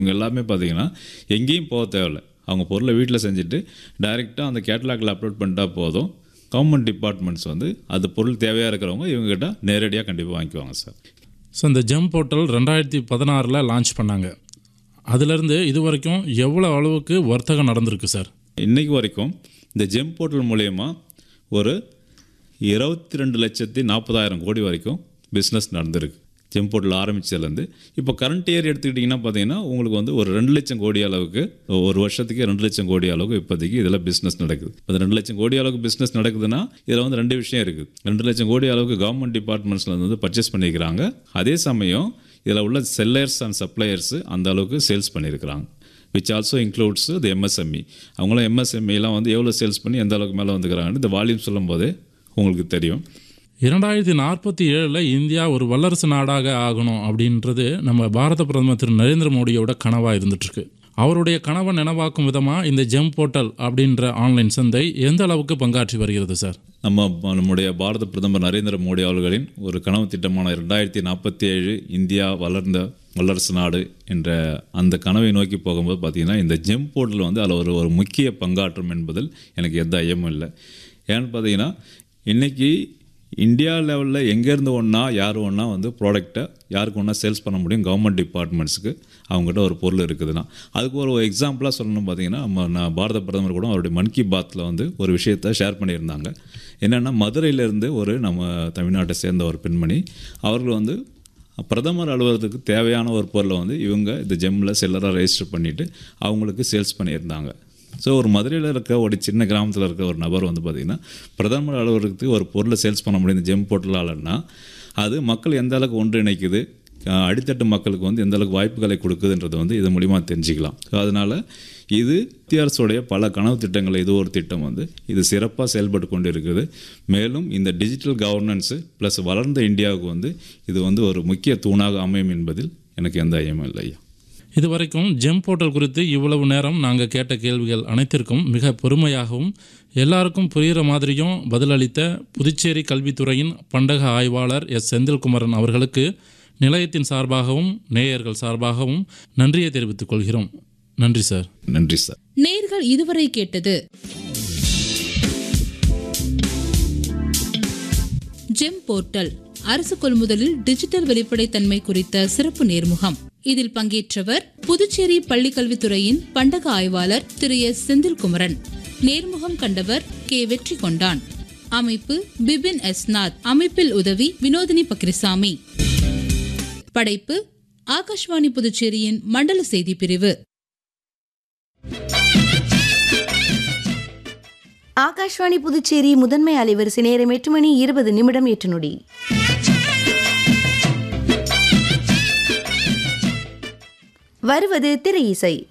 இவங்க எல்லாமே பார்த்தீங்கன்னா எங்கேயும் போக தேவையில்ல அவங்க பொருளை வீட்டில் செஞ்சுட்டு டைரெக்டாக அந்த கேட்டலாகில் அப்லோட் பண்ணிட்டா போதும் கவர்மெண்ட் டிபார்ட்மெண்ட்ஸ் வந்து அது பொருள் தேவையாக இருக்கிறவங்க இவங்ககிட்ட நேரடியாக கண்டிப்பாக வாங்கிக்குவாங்க சார் ஸோ இந்த ஜெம் போர்ட்டல் ரெண்டாயிரத்தி பதினாறில் லான்ச் பண்ணாங்க அதுலேருந்து இது வரைக்கும் எவ்வளோ அளவுக்கு வர்த்தகம் நடந்திருக்கு சார் இன்னைக்கு வரைக்கும் இந்த ஜெம் போர்ட்டல் மூலயமா ஒரு இருபத்தி ரெண்டு லட்சத்தி நாற்பதாயிரம் கோடி வரைக்கும் பிஸ்னஸ் நடந்திருக்கு ஜெம் போர்ட்டல் ஆரம்பிச்சதுலேருந்து இப்போ கரண்ட் இயர் எடுத்துக்கிட்டிங்கன்னா பார்த்தீங்கன்னா உங்களுக்கு வந்து ஒரு ரெண்டு லட்சம் கோடி அளவுக்கு ஒரு வருஷத்துக்கு ரெண்டு லட்சம் கோடி அளவுக்கு இப்போதைக்கு இதில் பிஸ்னஸ் நடக்குது இப்போ ரெண்டு லட்சம் கோடி அளவுக்கு பிஸ்னஸ் நடக்குதுன்னா இதில் வந்து ரெண்டு விஷயம் இருக்குது ரெண்டு லட்சம் கோடி அளவுக்கு கவர்மெண்ட் டிபார்ட்மெண்ட்ஸில் வந்து பர்ச்சேஸ் பண்ணியிருக்கிறாங்க அதே சமயம் இதில் உள்ள செல்லர்ஸ் அண்ட் சப்ளையர்ஸ் அந்த அளவுக்கு சேல்ஸ் பண்ணியிருக்கிறாங்க which also includes the MSME அவங்களும் எம்எஸ்எம்இலாம் வந்து எவ்வளோ சேல்ஸ் பண்ணி எந்த அளவுக்கு மேலே வந்துக்கிறாங்கன்னு இந்த வால்யூம் சொல்லும்போதே உங்களுக்கு தெரியும் இரண்டாயிரத்தி நாற்பத்தி ஏழில் இந்தியா ஒரு வல்லரசு நாடாக ஆகணும் அப்படின்றது நம்ம பாரத பிரதமர் திரு நரேந்திர மோடியோட கனவாக இருந்துகிட்ருக்கு அவருடைய கனவை நினைவாக்கும் விதமாக இந்த ஜெம் போர்ட்டல் அப்படின்ற ஆன்லைன் சந்தை எந்த அளவுக்கு பங்காற்றி வருகிறது சார் நம்ம நம்முடைய பாரத பிரதமர் நரேந்திர மோடி அவர்களின் ஒரு கனவு திட்டமான ரெண்டாயிரத்தி நாற்பத்தி ஏழு இந்தியா வளர்ந்த வல்லரசு நாடு என்ற அந்த கனவை நோக்கி போகும்போது பார்த்தீங்கன்னா இந்த ஜெம் போர்ட்டல் வந்து அதில் ஒரு ஒரு முக்கிய பங்காற்றும் என்பதில் எனக்கு எந்த ஐயமும் இல்லை ஏன்னு பார்த்தீங்கன்னா இன்றைக்கி இந்தியா லெவலில் எங்கேருந்து ஒன்றா யார் ஒன்றா வந்து ப்ராடக்ட்டை யாருக்கு ஒன்றா சேல்ஸ் பண்ண முடியும் கவர்மெண்ட் டிபார்ட்மெண்ட்ஸுக்கு அவங்ககிட்ட ஒரு பொருள் இருக்குதுன்னா அதுக்கு ஒரு எக்ஸாம்பிளாக சொல்லணும் பார்த்தீங்கன்னா நம்ம நான் பாரத பிரதமர் கூட அவருடைய மன் கி பாத்தில் வந்து ஒரு விஷயத்தை ஷேர் பண்ணியிருந்தாங்க என்னென்னா மதுரையிலேருந்து ஒரு நம்ம தமிழ்நாட்டை சேர்ந்த ஒரு பெண்மணி அவர்கள் வந்து பிரதமர் அலுவலகத்துக்கு தேவையான ஒரு பொருளை வந்து இவங்க இந்த ஜெம்மில் செல்லராக ரெஜிஸ்டர் பண்ணிவிட்டு அவங்களுக்கு சேல்ஸ் பண்ணியிருந்தாங்க ஸோ ஒரு மதுரையில் இருக்க ஒரு சின்ன கிராமத்தில் இருக்க ஒரு நபர் வந்து பார்த்திங்கன்னா பிரதமர் அலுவலகத்துக்கு ஒரு பொருளை சேல்ஸ் பண்ண முடியும் இந்த ஜெம் போர்ட்டலாலன்னா அது மக்கள் எந்த அளவுக்கு ஒன்றிணைக்குது அஹ் அடித்தட்டு மக்களுக்கு வந்து எந்த அளவுக்கு வாய்ப்புகளை கொடுக்குதுன்றது வந்து இது மூலிமா தெரிஞ்சுக்கலாம் ஸோ அதனால் இது மத்திய அரசுடைய பல கனவு திட்டங்கள் இது ஒரு திட்டம் வந்து இது சிறப்பாக செயல்பட்டு கொண்டு இருக்குது மேலும் இந்த டிஜிட்டல் கவர்னன்ஸு ப்ளஸ் வளர்ந்த இந்தியாவுக்கு வந்து இது வந்து ஒரு முக்கிய தூணாக அமையும் என்பதில் எனக்கு எந்த ஐயமும் இல்லை ஐயா இதுவரைக்கும் ஜெம் போர்ட்டல் குறித்து இவ்வளவு நேரம் நாங்கள் கேட்ட கேள்விகள் அனைத்திற்கும் மிக பொறுமையாகவும் எல்லாருக்கும் புரிகிற மாதிரியும் பதிலளித்த புதுச்சேரி கல்வித்துறையின் பண்டக ஆய்வாளர் எஸ் செந்தில்குமரன் அவர்களுக்கு நிலையத்தின் சார்பாகவும் நேயர்கள் சார்பாகவும் நன்றியை தெரிவித்துக் கொள்கிறோம் நன்றி சார் நன்றி சார் நேர்கள் இதுவரை கேட்டது ஜெம் போர்ட்டல் அரசு கொள்முதலில் டிஜிட்டல் வெளிப்படைத்தன்மை குறித்த சிறப்பு நேர்முகம் இதில் பங்கேற்றவர் புதுச்சேரி பள்ளிக்கல்வித்துறையின் பண்டக ஆய்வாளர் திரு எஸ் செந்தில்குமரன் நேர்முகம் கண்டவர் கே வெற்றி கொண்டான் அமைப்பு பிபின் எஸ் நாத் அமைப்பில் உதவி வினோதினி பக்ரிசாமி படைப்பு ஆகாஷ்வாணி புதுச்சேரியின் மண்டல செய்தி பிரிவு ஆகாஷ்வாணி புதுச்சேரி முதன்மை அலைவரிசை நேரம் எட்டு மணி இருபது நிமிடம் எட்டு நொடி வருவது திரை இசை